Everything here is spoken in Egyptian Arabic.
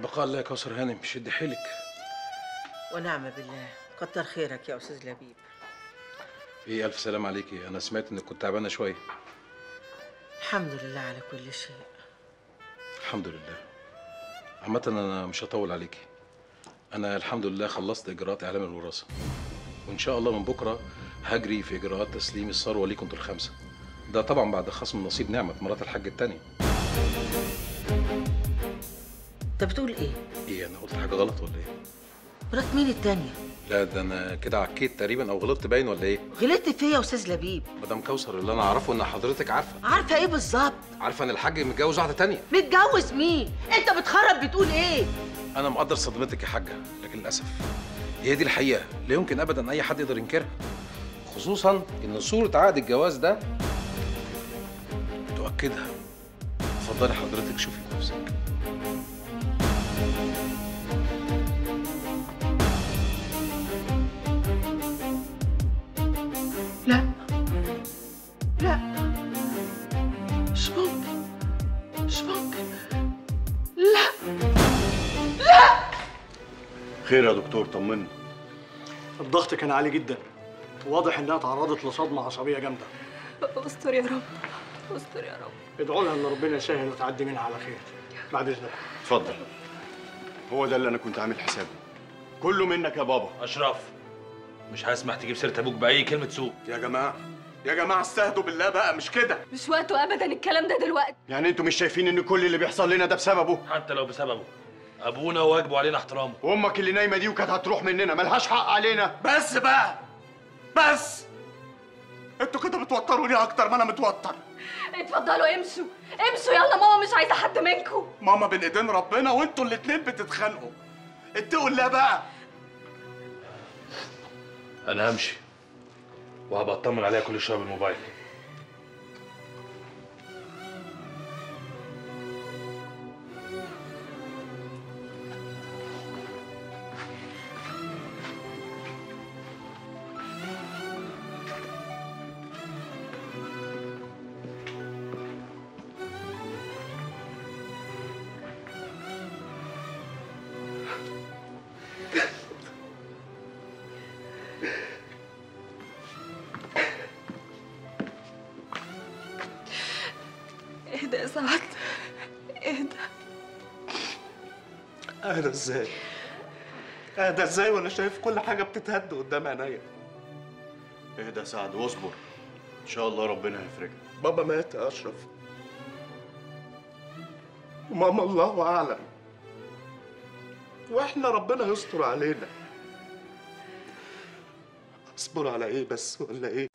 بقاء الله يا كوثر هانم شد حيلك ونعم بالله كتر خيرك يا استاذ لبيب ايه الف سلام عليكي انا سمعت انك كنت تعبانه شويه الحمد لله على كل شيء الحمد لله عامه انا مش هطول عليكي انا الحمد لله خلصت اجراءات اعلام الوراثه وان شاء الله من بكره هجري في اجراءات تسليم الثروه ليكم انتوا الخمسه ده طبعا بعد خصم نصيب نعمه مرات الحاج التانية انت بتقول ايه ايه انا قلت حاجه غلط ولا ايه مرات مين التانية لا ده انا كده عكيت تقريبا او غلطت باين ولا ايه غلطت فيا يا استاذ لبيب مدام كوثر اللي انا اعرفه ان حضرتك عارفه عارفه ايه بالظبط عارفه ان الحاج متجوز واحده تانية متجوز مين انت بتخرب بتقول ايه انا مقدر صدمتك يا حاجه لكن للاسف هي دي الحقيقه لا يمكن ابدا اي حد يقدر ينكرها خصوصا ان صوره عقد الجواز ده تؤكدها اتفضلي حضرتك شوفي بنفسك لا لا مش ممكن مش ممكن لا خير يا دكتور طمنا الضغط كان عالي جدا واضح انها تعرضت لصدمه عصبيه جامده استر يا رب استر يا رب ادعوا لها ان ربنا يسهل وتعدي منها على خير بعد اذنك اتفضل هو ده اللي انا كنت عامل حسابه كله منك يا بابا اشرف مش هسمح تجيب سيره ابوك باي كلمه سوء يا جماعة يا جماعة استهدوا بالله بقى مش كده مش وقته ابدا الكلام ده دلوقتي يعني انتوا مش شايفين ان كل اللي بيحصل لنا ده بسببه حتى لو بسببه ابونا واجبه علينا احترامه وامك اللي نايمه دي وكانت هتروح مننا ملهاش حق علينا بس بقى بس انتوا كده بتوتروني اكتر ما انا متوتر اتفضلوا امشوا امشوا يلا ماما مش عايزه حد منكم ماما بين ايدين ربنا وانتوا الاتنين بتتخانقوا اتقوا الله بقى انا همشي وهبقى اطمن عليها كل شويه بالموبايل اهدى يا سعد اهدى اهدى ازاي اهدى ازاي وانا شايف كل حاجة بتتهد قدام عينيا اهدى يا سعد واصبر ان شاء الله ربنا هيفرجها بابا مات يا اشرف وماما الله اعلم واحنا ربنا يستر علينا اصبر على ايه بس ولا ايه